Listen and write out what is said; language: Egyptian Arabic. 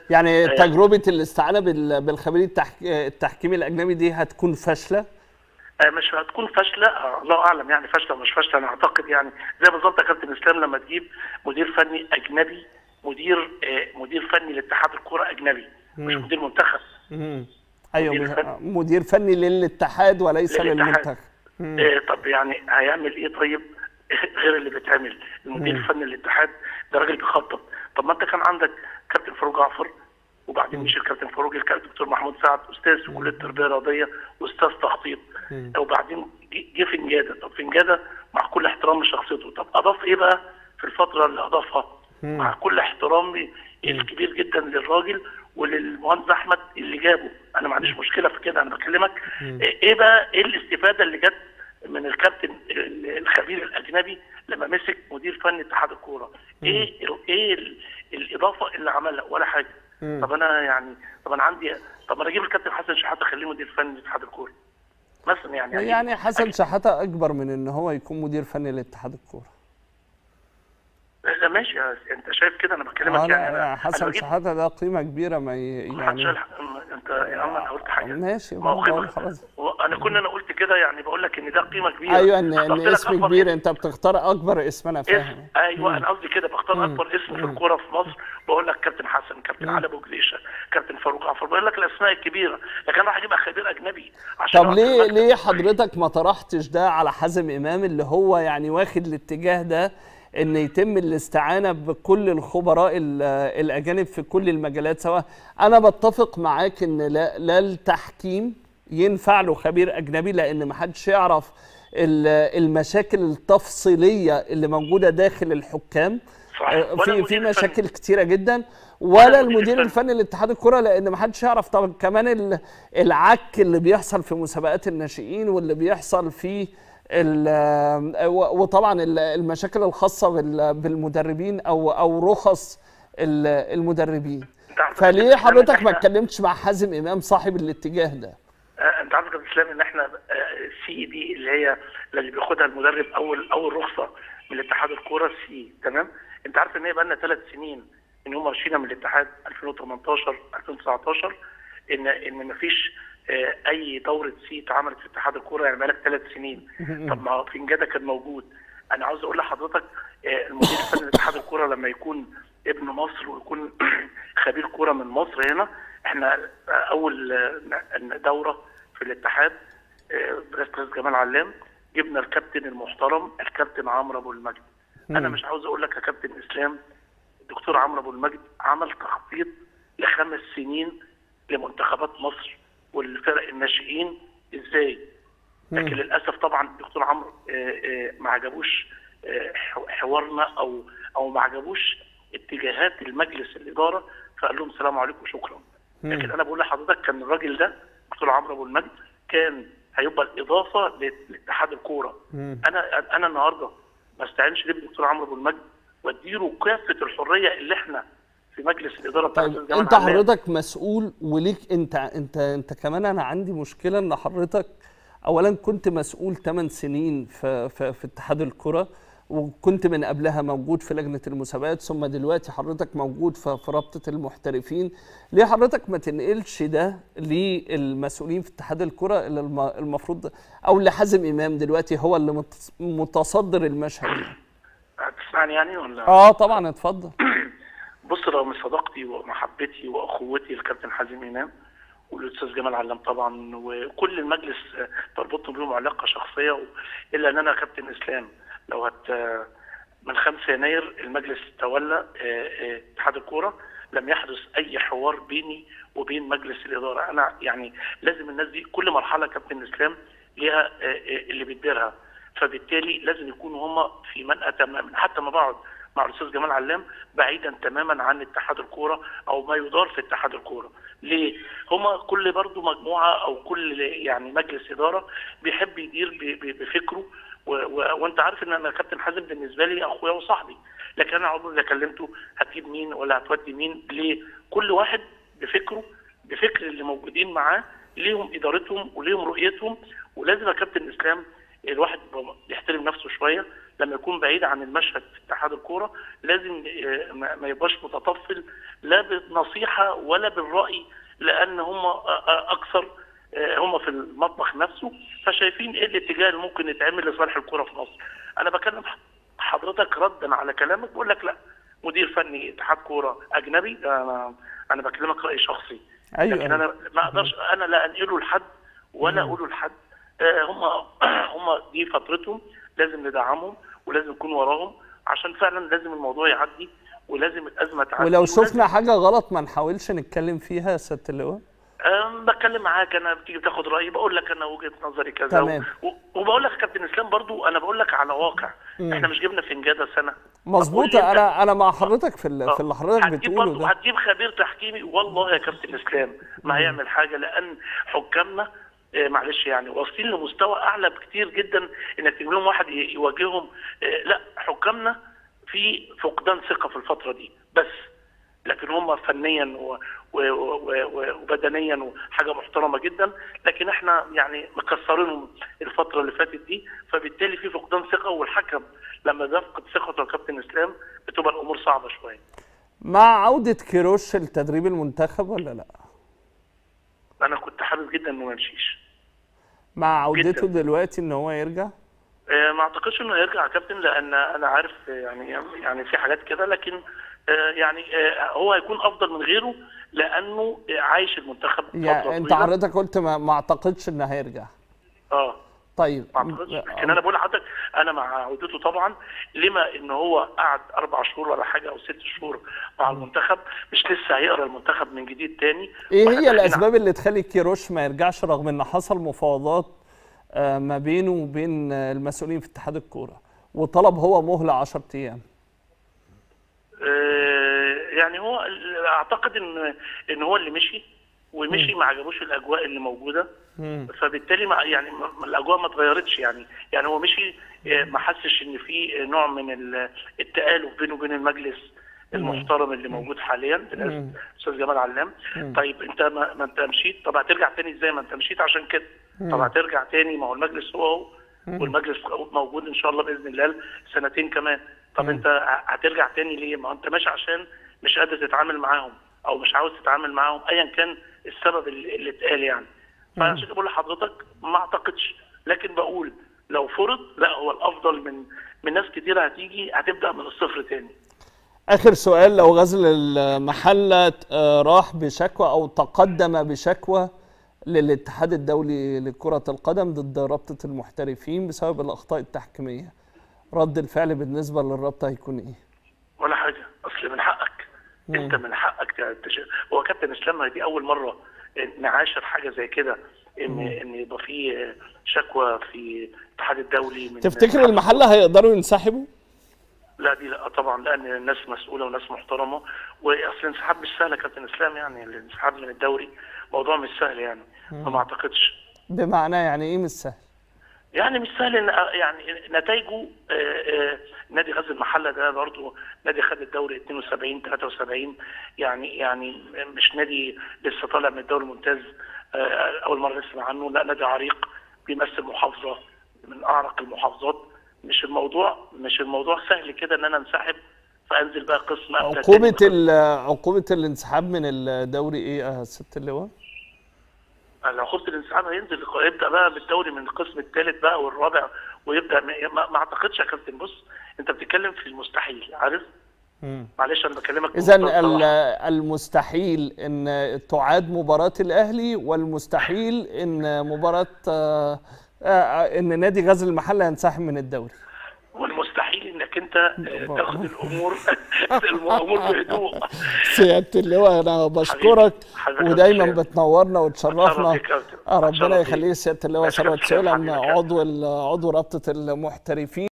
يعني تجربه الاستعانه بال- بالخبير التحك... التحكيمي الاجنبي دي هتكون فاشله آه، مش هتكون فاشله آه، الله اعلم يعني فاشله مش فاشله انا اعتقد يعني زي بالظبط يا كابتن اسلام لما تجيب مدير فني اجنبي مدير آه، مدير فني لاتحاد الكوره اجنبي مش مدير منتخب ايوه مدير مش- فني. مدير فني للاتحاد وليس للاتحاد. للمنتخب آه، طب يعني هيعمل ايه طيب غير اللي بيتعمل المدير الفني للاتحاد ده راجل بيخطط طب ما انت كان عندك كابتن فاروق جعفر وبعدين مشي الكابتن فاروق جه الدكتور محمود سعد استاذ في كليه التربيه الرياضيه واستاذ تخطيط وبعدين جه- جه فنجاده طب فنجاده مع كل احترام لشخصيته طب اضاف ايه بقى في الفتره اللي اضافها مع كل احترامي الكبير جدا للراجل وللمهندس احمد اللي جابه انا ما عنديش مشكله في كده انا بكلمك ايه بقى ايه الاستفاده اللي جت من الكابتن ال- الخبير الاجنبي لما مسك مدير فني اتحاد الكوره ايه ال- ايه ال- الاضافه اللي عملها ولا حاجه طب انا يعني طب انا عندي طب انا اجيب الكابتن حسن شحاته اخليه مدير فني لاتحاد الكوره مثلا يعني أجيب- يعني حسن شحاته اكبر من ان هو يكون مدير فني لاتحاد الكوره لا ماشي يا- انت شايف كده انا بكلمك انا يعني انا حسن أنا بجيب- شحاته ده قيمه كبيره ما ي- محدش يعني قال- انت يا عم انا قلت حاجه ماشي ما هو ما بقول قيمة- خلاص انا كنا انا قلت كده يعني بقول لك ان ده قيمه كبيره ايوه ان اخترت ان لك اسم أكبر كبير انت بتختار اكبر اسم انا اسم فاهم ايوه انا قصدي كده بختار اكبر اسم في الكوره في مصر بقول لك كابتن حسن كابتن علي ابو جريشه كابتن فاروق جعفر بقول لك الاسماء الكبيره لكن انا راح اجيب خبير اجنبي عشان طب أقعد ليه في المكتب. ليه حضرتك ما طرحتش ده على حازم امام اللي هو يعني واخد الاتجاه ده ان يتم الاستعانه بكل الخبراء ال- الاجانب في كل المجالات سواء انا بتفق معاك ان لا, لا التحكيم ينفع له خبير اجنبي لان ما حدش يعرف ال- المشاكل التفصيليه اللي موجوده داخل الحكام صح. آه، ولا في في المدير الفني. مشاكل كتيره جدا ولا المدير المدير الفني. الفني لاتحاد الكره لان ما حدش يعرف طب كمان ال- العك اللي بيحصل في مسابقات الناشئين واللي بيحصل في ال- و- وطبعا ال- المشاكل الخاصه بال- بالمدربين او او رخص ال- المدربين أنت عارف فليه إن حضرتك ما إحنا- اتكلمتش مع حازم امام صاحب الاتجاه ده آه، انت عارف يا كابتن اسلام ان احنا سي دي اللي هي اللي بياخدها المدرب اول اول رخصه من الاتحاد الكوره سي تمام انت عارف ان هي بقى لنا ثلاث سنين ان هم مشينا من الاتحاد 2018 2019 ان ان مفيش آه، اي دوره سي اتعملت في اتحاد الكوره يعني بقالك ثلاث سنين طب ما فنجاده كان موجود انا عاوز اقول لحضرتك آه، المدير الفني لاتحاد الكوره لما يكون ابن مصر ويكون خبير كوره من مصر هنا احنا آه، اول آه، دوره في الاتحاد آه، برئاسه الرئيس جمال علام جبنا الكابتن المحترم الكابتن عمرو ابو المجد انا مش عاوز اقول لك يا كابتن اسلام الدكتور عمرو ابو المجد عمل تخطيط لخمس سنين لمنتخبات مصر والفرق الناشئين ازاي لكن للاسف طبعا الدكتور عمرو آه، آه، ما عجبوش آه، ح- حوارنا او او ما عجبوش اتجاهات المجلس الاداره فقال لهم السلام عليكم وشكرا لكن انا بقول لحضرتك كان الراجل ده دكتور عمرو ابو المجد كان هيبقى الاضافه ل- لاتحاد الكوره انا انا النهارده ما استعينش ليه بالدكتور عمرو ابو المجد واديله كافه الحريه اللي احنا في مجلس الاداره بتاع طيب الأستاذ جمال انت علام. حضرتك مسؤول وليك انت انت انت كمان انا عندي مشكله ان حضرتك اولا كنت مسؤول 8 سنين في في, في اتحاد الكره وكنت من قبلها موجود في لجنه المسابقات ثم دلوقتي حضرتك موجود في, في رابطه المحترفين ليه حضرتك ما تنقلش ده للمسؤولين في اتحاد الكره اللي الم- المفروض او لحازم امام دلوقتي هو اللي متص- متصدر المشهد يعني. هتسمعني يعني ولا اه طبعا اتفضل بص رغم صداقتي ومحبتي واخوتي للكابتن حازم امام والاستاذ جمال علام طبعا وكل المجلس آه، تربطني بيهم علاقه شخصيه و- الا ان انا كابتن اسلام لو هت آه، من 5 يناير المجلس تولى آه، آه، اتحاد الكوره لم يحدث اي حوار بيني وبين مجلس الاداره انا يعني لازم الناس دي كل مرحله كابتن اسلام ليها آه، آه، اللي بيديرها فبالتالي لازم يكونوا هم في منأى تماما حتى ما بقعد مع الاستاذ جمال علام بعيدا تماما عن اتحاد الكوره او ما يدار في اتحاد الكوره ليه هما كل برضو مجموعه او كل يعني مجلس اداره بيحب يدير ب- ب- بفكره و... و... وانت عارف ان انا كابتن حازم بالنسبه لي اخويا وصاحبي لكن انا عمري ما كلمته هتجيب مين ولا هتودي مين ليه كل واحد بفكره بفكر اللي موجودين معاه ليهم ادارتهم وليهم رؤيتهم ولازم يا كابتن اسلام الواحد يبقى يحترم نفسه شويه لما يكون بعيد عن المشهد في اتحاد الكوره لازم آه، ما ما يبقاش متطفل لا بالنصيحه ولا بالراي لان هم آه، آه، اكثر آه، هم في المطبخ نفسه فشايفين ايه الاتجاه اللي ممكن يتعمل لصالح الكوره في مصر. انا بكلم حضرتك ردا على كلامك بقول لك لا مدير فني اتحاد كوره اجنبي ده انا انا بكلمك راي شخصي أيوة، لكن أيوة. انا ما اقدرش انا لا انقله لحد ولا اقوله لحد آه، هم هم دي فترتهم لازم ندعمهم ولازم نكون وراهم عشان فعلا لازم الموضوع يعدي ولازم الازمه تعدي ولو ولازم- شفنا حاجه غلط ما نحاولش نتكلم فيها يا سياده اللواء أم، بتكلم معاك انا بتيجي تاخد رايي بقول لك انا وجهه نظري كذا تمام. و- وبقول لك يا كابتن اسلام برضو انا بقول لك على واقع احنا مش جبنا فنجاده سنه مظبوط طب قول لي أنت- انا انا مع حضرتك في ال- في اللي حضرتك هتجيب بتقوله برضو ده هتجيب خبير تحكيمي والله يا كابتن اسلام ما هيعمل حاجه لان حكامنا آه، معلش يعني واصلين لمستوى اعلى بكتير جدا انك تجيب لهم واحد ي- يواجههم آه، لا حكامنا في فقدان ثقه في الفتره دي بس لكن هم فنيا و... و... و... و... وبدنيا وحاجه محترمه جدا لكن احنا يعني مكسرينهم الفتره اللي فاتت دي فبالتالي في فقدان ثقه والحكم لما بيفقد ثقته يا كابتن اسلام بتبقى الامور صعبه شويه مع عوده كيروش لتدريب المنتخب ولا لا انا كنت حابب جدا انه ما يمشيش مع عودته جداً. دلوقتي ان هو يرجع آه، ما اعتقدش انه هيرجع يا كابتن لان انا عارف آه، يعني يعني في حاجات كده لكن آه، يعني آه، هو هيكون افضل من غيره لانه آه، عايش المنتخب فتره يعني انت طويلة. حضرتك قلت ما, ما اعتقدش انه هيرجع اه طيب ما اعتقدش لكن انا بقول لحضرتك انا مع عودته طبعا لما ان هو قعد اربع شهور ولا حاجه او ست شهور مع المنتخب مش لسه هيقرا المنتخب من جديد تاني ايه وإحنا هي داخلين الاسباب اللي تخلي كيروش ما يرجعش رغم ان حصل مفاوضات آه، ما بينه وبين آه، المسؤولين في اتحاد الكوره وطلب هو مهله 10 ايام آه، يعني هو ال- اعتقد ان ان هو اللي مشي ومشي ما عجبوش الاجواء اللي موجوده فبالتالي ما يعني ما- الاجواء ما اتغيرتش يعني يعني هو مشي آه، ما حسش ان في نوع من ال- التآلف بينه وبين المجلس المحترم اللي موجود حاليا الاستاذ جمال علام طيب انت ما, ما انت مشيت طب هترجع تاني ازاي ما انت مشيت عشان كده طب هترجع تاني ما هو المجلس هو هو والمجلس موجود ان شاء الله باذن الله سنتين كمان طب انت ه- هترجع تاني ليه ما انت ماشي عشان مش قادر تتعامل معاهم او مش عاوز تتعامل معاهم ايا كان السبب اللي اللي اتقال يعني فعشان كده بقول لحضرتك ما اعتقدش لكن بقول لو فرض لا هو الافضل من من ناس كتير هتيجي هتبدا من الصفر تاني اخر سؤال لو غزل المحله آه، راح بشكوى او تقدم بشكوى للاتحاد الدولي لكره القدم ضد رابطه المحترفين بسبب الاخطاء التحكيميه رد الفعل بالنسبه للرابطه هيكون ايه ولا حاجه اصل من حقك انت من حقك تش... هو كابتن اسلام دي اول مره نعاشر حاجه زي كده ان ان يبقى في شكوى في الاتحاد الدولي من تفتكر المحله هيقدروا ينسحبوا لا دي لا طبعا لان الناس مسؤوله وناس محترمه واصل الانسحاب مش سهل يا كابتن اسلام يعني الانسحاب من الدوري موضوع مش سهل يعني فما اعتقدش بمعنى يعني ايه مش سهل يعني مش سهل ان يعني نتائجه آه، آه، نادي غزل المحله ده برضه نادي خد الدوري 72 73 يعني يعني مش نادي لسه طالع من الدوري الممتاز آه، اول مره نسمع عنه لا نادي عريق بيمثل محافظه من اعرق المحافظات مش الموضوع مش الموضوع سهل كده ان انا انسحب فانزل بقى قسم أبدأ عقوبه تاني ال- عقوبه الانسحاب من الدوري ايه يا ست اللواء لو خفت الانسحاب هينزل يبدا بقى بالدوري من القسم الثالث بقى والرابع ويبدا ما, ما اعتقدش يا كابتن بص انت بتتكلم في المستحيل عارف؟ معلش انا بكلمك اذا بمنتهى الصراحة. المستحيل ان تعاد مباراه الاهلي والمستحيل ان مباراه آه، آه، ان نادي غزل المحله ينسحب من الدوري والمستحيل انك انت آه، تاخد الامور الامور بهدوء سياده اللواء انا بشكرك حبيبي. ودايما حبيبي. بتنورنا أتشرف وتشرفنا بيك يا كابتن. آه، أتشرف ربنا بيك. يخليك سياده اللواء ماشي يا ثروت كابتن. سلم حبيبي يا كابتن. عضو ال- عضو رابطه المحترفين